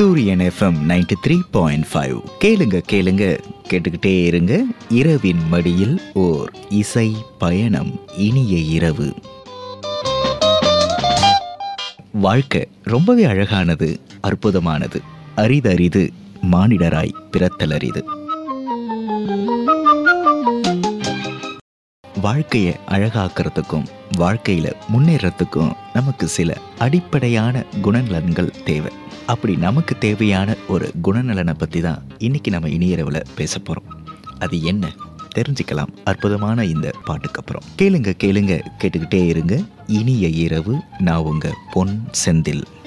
சூரியன் FM ninety three point five கேளுங்க கேளுங்க கேட்டுக்கிட்டே இருங்க இரவின் மடியில் ஓர் இசை பயணம் இனிய இரவு வாழ்க்கை ரொம்பவே அழகானது அற்புதமானது அரிதரிது மானிடராய் பிறத்தல் அரிது வாழ்க்கையை அழகாக்கிறதுக்கும் வாழ்க்கையில முன்னேறத்துக்கும் நமக்கு சில அடிப்படையான குணநலன்கள் தேவை அப்படி நமக்கு தேவையான ஒரு குணநலனை பற்றி தான் இன்னைக்கு நம்ம இனியரவில் பேச போகிறோம் அது என்ன தெரிஞ்சுக்கலாம் அற்புதமான இந்த பாட்டுக்கு அப்புறம் கேளுங்க கேளுங்க கேட்டுக்கிட்டே இருங்க இனிய இரவு நான் உங்க பொன் செந்தில்